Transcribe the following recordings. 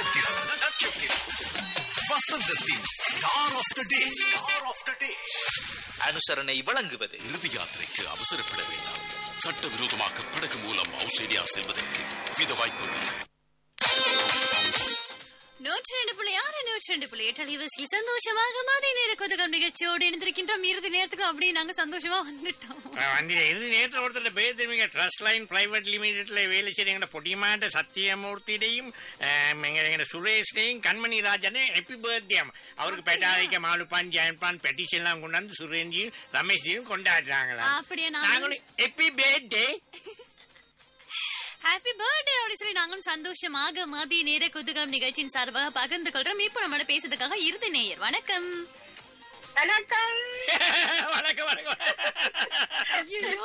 நட்சத்திரம் நட்சத்திரம் வசந்தத்தின் star of the day star of the day அனுசரணை வழங்குவது இறுதி யாத்திரைக்கு அவசரப்பட வேண்டாம் சட்டவிரோதமாக படகு மூலம் ஆஸ்திரேலியா செல்வதற்கு வித வாய்ப்புள்ளது நூற்றி ரெண்டு புள்ளி ஆறு நூற்றி ரெண்டு புள்ளி எட்டு அலைவரிசையில் சந்தோஷமாக மதிய நேர கொதுகம் நிகழ்ச்சியோடு இணைந்திருக்கின்றோம் இறுதி நேரத்துக்கும் அப்படியே நாங்க சந்தோஷமா வந்துட்டோம் வந்து இறுதி நேரத்தில் ஒருத்தர் பேர் தெரிவிங்க ட்ரஸ்ட் லைன் பிரைவேட் லிமிடெட்ல வேலை செய்யுங்க பொடிமாட்ட சத்தியமூர்த்தியுடையும் எங்க சுரேஷையும் கண்மணி ராஜனே ஹெப்பி பர்த்டே அவருக்கு பெட்டாரிக்க மாலுப்பான் ஜெயன்பான் பெட்டிஷன் எல்லாம் கொண்டாந்து சுரேன்ஜியும் ரமேஷ்ஜியும் கொண்டாடுறாங்களா அப்படியே நாங்களும் நாங்களும் ஹெப்பி பர்த்டே ஹாப்பி பர்த்டே அப்படி சொல்லி நாங்களும் சந்தோஷமாக மதிய நேர கொதுகம் நிகழ்ச்சியின் சார்பாக பகிர்ந்து கொள்றோம் இப்போ நம்மளோட பேசுறதுக்காக இறுதி நேயர் வணக்கம் வணக்கம் வணக்கம் வணக்கம் ஐயோ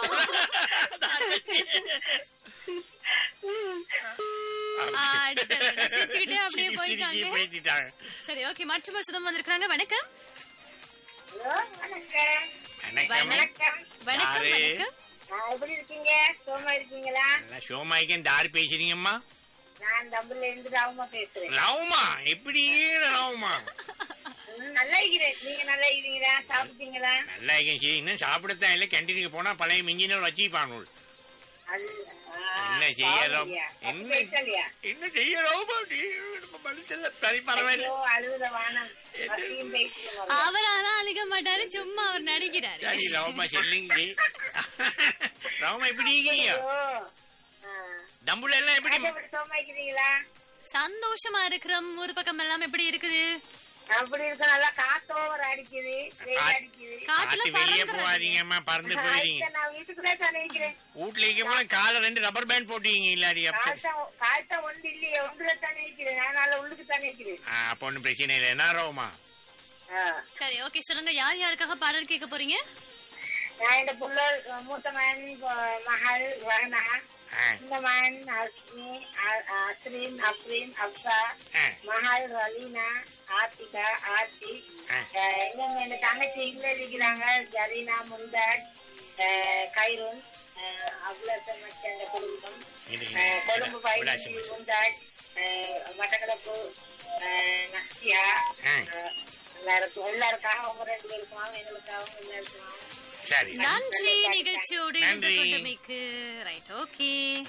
சிரிச்சுக்கிட்டே அப்படியே போயிட்டாங்க போயிட்டாங்க சரி ஓகே மற்ற சுதம் வந்திருக்காங்க வணக்கம் ஹலோ வணக்கம் வணக்கம் வணக்கம் வணக்கம் யாரு? வணக்கம் ஆ, எப்படி இருக்கீங்க சோமா இருக்கீங்களா நல்லா ஷோமாய்க்கு தாரி பேசுறீங்கம்மா நான் தம்புல இருந்து ராவமா பேசுறேன் ரவுமா எப்படி ரவுமா ம், நல்லா இருக்கிறேன் நீங்க நல்லா இருக்கிறீங்களா சாப்பிட்டீங்களா நல்லா இருக்கேன் சரி இன்னும் சாப்பிடத்தான் இல்லை கேன்டீனுக்கு போனா பழைய மிஞ்சினர் வச்சுப்பானுள் அது ஆ, என்ன செய்யறோம் பாவம்யா. என்ன பேசலையா என்ன செய்யறோம் மனுஷன் சரி பரவாயில்ல ஐயோ, அழுகுத வானம் மத்தியும் பேசுறோம் அவர் ஆனா அழுக மாட்டாரு சும்மா அவர் நடிக்கிறாரு சரி ரவுமா சொல்லுங்க ரவுமா எப்படி இருக்கீங்க தம்புல எல்லாம் எப்படி சோமா இருக்கிறீங்களா சந்தோஷமா இருக்கிறோம் ஒரு பக்கம் எல்லாம் எப்படி இருக்குது அப்படி இருக்க நல்லா காத்தோவர் அடிக்குது வெயில் காத்- அடிக்குது காத்துல காத்து வெளியே பறந்துறாதீங்க. போகாதீங்க பறந்து போயிடுங்க ஆயிட்ட, நான் வீட்டுக்குள்ளே தானே இருக்கிறேன் வீட்டுல இருக்க போல காலை ரெண்டு ரப்பர் பேண்ட் போட்டீங்க இல்லாடி அப்ப காய்ச்சா காய்ச்சா ஒன்று இல்லையே ஒன்றுல தானே இருக்கிறேன் நான் நல்ல உள்ளுக்கு தானே இருக்கிறேன் ஆ, அப்ப ஒண்ணும் பிரச்சனை இல்லை என்ன ரவுமா ஆ. சரி ஓகே சொல்லுங்க யார் யாருக்காக பாடல் கேட்க போறீங்க நான் இந்த புள்ள மூத்த மகன் அஹ், மகள் வகனா ஆ, இந்த மகன் அஸ்மி அ- அஸ்ரின் அப்ரின் அப்சா ஆ. மகள் ரலீனா ஆர்த்திகா ஆர்த்தி ஆ. அஹ், இன்னும் இந்த தங்கச்சி இங்க இருக்கிறாங்க ஜரீனா முந்தாட் அஹ், கைருன் அஹ், அவ்வளவு மச்ச அந்த குடும்பம் இது, அஹ், கொழும்பு விளாசி பயிற்சி மச்சான். முந்தாட் அஹ், மட்டக்களப்பு அஹ், நக்சியா ஆ. அஹ், எல்லாருக்கும் எல்லாருக்காக அவங்க ரெண்டு பேருக்கும் எங்களுக்காகவும் எல்லாருக்கும் சரி நன்றி நிகழ்ச்சியோடு இணைந்து நன்றி. கொண்டமைக்கு ரைட் ஓகே